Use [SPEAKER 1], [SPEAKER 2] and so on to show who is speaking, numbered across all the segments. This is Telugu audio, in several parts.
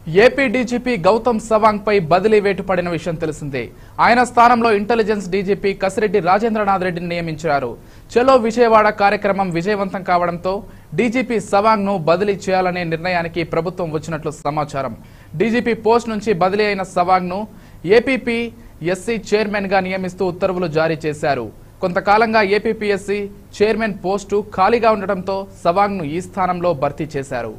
[SPEAKER 1] ఏపీ డీజీపీ గౌతమ్ సవాంగ్ పై బదిలీ వేటు పడిన విషయం తెలిసిందే ఆయన స్థానంలో ఇంటెలిజెన్స్ డీజీపీ కసిరెడ్డి రాజేంద్రనాథ్ రెడ్డిని నియమించారు చలో విజయవాడ కార్యక్రమం విజయవంతం కావడంతో డీజీపీ సవాంగ్ ను బదిలీ చేయాలనే నిర్ణయానికి ప్రభుత్వం వచ్చినట్లు సమాచారం డీజీపీ పోస్ట్ నుంచి బదిలీ అయిన సవాంగ్ ను ఏపీపీ ఎస్సీ చైర్మన్ గా నియమిస్తూ ఉత్తర్వులు జారీ చేశారు కొంతకాలంగా ఏపీపీఎస్సీ చైర్మన్ పోస్టు ఖాళీగా ఉండటంతో సవాంగ్ ను ఈ స్థానంలో భర్తీ చేశారు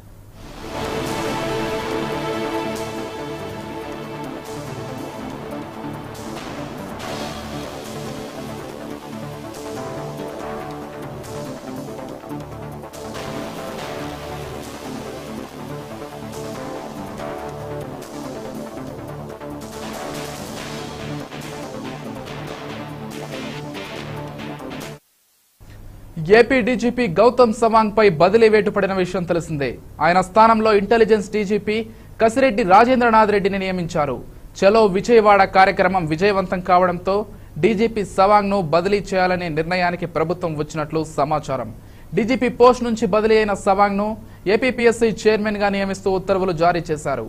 [SPEAKER 1] ఏపీ డీజీపీ గౌతమ్ సవాంగ్ పై బదిలీ వేటు పడిన విషయం తెలిసిందే ఆయన స్థానంలో ఇంటెలిజెన్స్ డీజీపీ కసిరెడ్డి రాజేంద్రనాథ్ రెడ్డిని నియమించారు చలో విజయవాడ కార్యక్రమం విజయవంతం కావడంతో డీజీపీ సవాంగ్ ను బదిలీ చేయాలనే నిర్ణయానికి ప్రభుత్వం వచ్చినట్లు సమాచారం డీజీపీ పోస్ట్ నుంచి బదిలీ అయిన సవాంగ్ ను ఏపీపీఎస్సీ చైర్మన్ గా నియమిస్తూ ఉత్తర్వులు జారీ చేశారు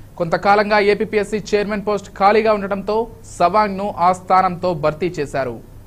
[SPEAKER 1] కొంతకాలంగా ఏపీపీఎస్సీ చైర్మన్ పోస్ట్ ఖాళీగా ఉండటంతో సవాంగ్ ను ఆ స్థానంతో భర్తీ చేశారు